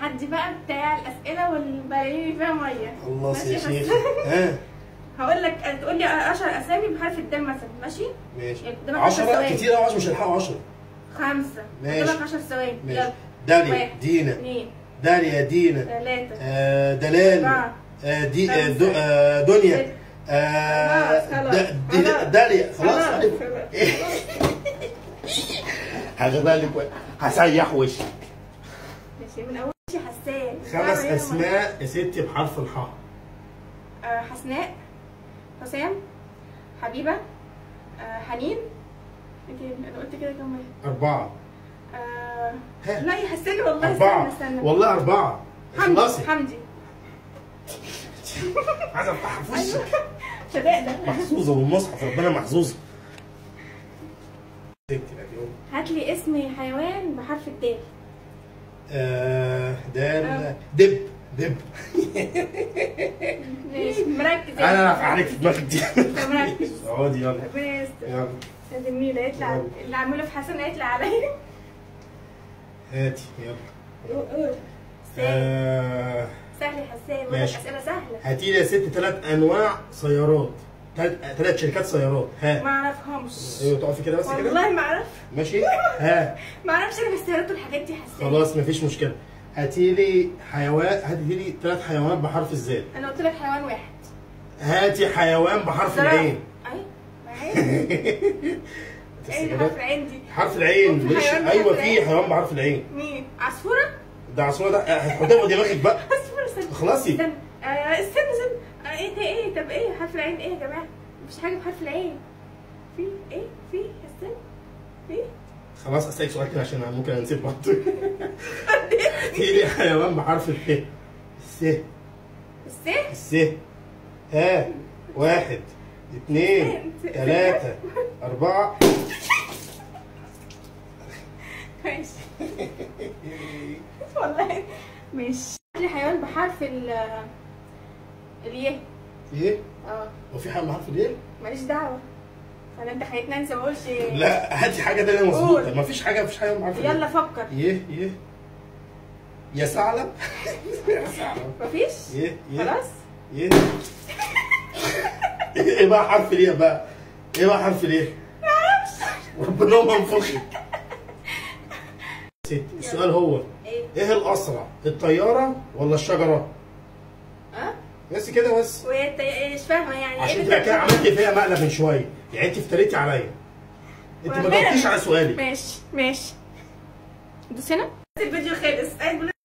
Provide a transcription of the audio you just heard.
التحدي بقى بتاع الاسئله والبلالين فيها ميه خلاص ماشي يا بس. شيخ ها هقول لك تقول لي 10 اسامي بحرف الدال مثلا ماشي ماشي يعني قدامك عشر 10 ثواني. كتير قوي 10 مش هنلحقوا 10 خمسه ماشي. قدامك 10 ثواني ماشي يلا داليا واحد. دينا اثنين داليا دينا ثلاثه آه دلال أربعة. آه دي آه خمسة. دو آه دنيا ستة. آه خلاص، خلاص. د- دي- خلاص. داليا خلاص خلاص، عليكم. خلاص. هغير لك و- هسيح وشي ماشي من اول شي حسان خمس بعمل إيه اسماء يا ستي بحرف الحاء آه، حسناء حسام حبيبه آه، حنين انت انا قلت كده كم واحد أربعة آه، ها. لا يا حسان والله أربعة استنى استنى والله أربعة حمدي خلصي حمدي عايز أفتحها في وشك شباب ده محظوظة بالمصحف ربنا محظوظة ستي اليوم هات لي اسم حيوان بحرف الدال آه دال آه. دب دب ماشي مركز انا رافع عليك في دماغك دي انت مركز اقعدي يلا ربنا يستر يلا لازم مين هيطلع يلا. اللي عامله في حسن هيطلع عليا هاتي يلا قول قول سهل آه سهل يا حسان بقول لك ماشي. اسئله سهله هاتي لي يا ست ثلاث انواع سيارات ثلاث شركات سيارات ها ما اعرفهمش ايوه تقفي كده بس كده والله ما اعرف ماشي ها ما اعرفش انا بالسيارات والحاجات دي حسان خلاص مفيش مشكله هاتي لي حيوان هاتي لي ثلاث حيوانات بحرف الزال انا قلت لك حيوان واحد هاتي حيوان بحرف زرافة. العين ايوه معايا ايه حرف العين دي حرف العين في مش حيوان بحرف ايوه العين؟ في حيوان بحرف العين مين عصفوره ده عصفور ده هتحطها في دماغك بقى عصفوره استنى خلاصي. استنى آه، استنى استنى آه، ايه ده ايه طب ايه حرف العين ايه يا جماعه مفيش حاجه بحرف العين في ايه في استنى في خلاص اسالك سؤال كده عشان أنا ممكن انسى برضه هاتي لي حيوان بحرف الث الث السه الث ها واحد اثنين ثلاثة أربعة ماشي والله ماشي هات لي حيوان بحرف ال اليه ايه؟ اه هو في حيوان بحرف الياء؟ ماليش دعوه انا انت خليتني انسى ما اقولش لا هاتي حاجة تانية مظبوطة قول. مفيش حاجة مفيش حيوان بحرف الياء يلا فكر يه يه يا ثعلب يا ثعلب مفيش يه يه خلاص يه ايه بقى حرف الياء بقى؟ ايه بقى حرف الياء؟ ربنا ما منفخك ست السؤال هو ايه ايه الاسرع الطياره ولا الشجره اه بس كده بس وهي انت إيه مش فاهمه يعني عشان ايه تبقى كده بتعمل؟ عملت فيها مقلب من شويه يعني انت افتريتي عليا انت ما وربنا- جاوبتيش على سؤالي ماشي ماشي دوس هنا الفيديو خلص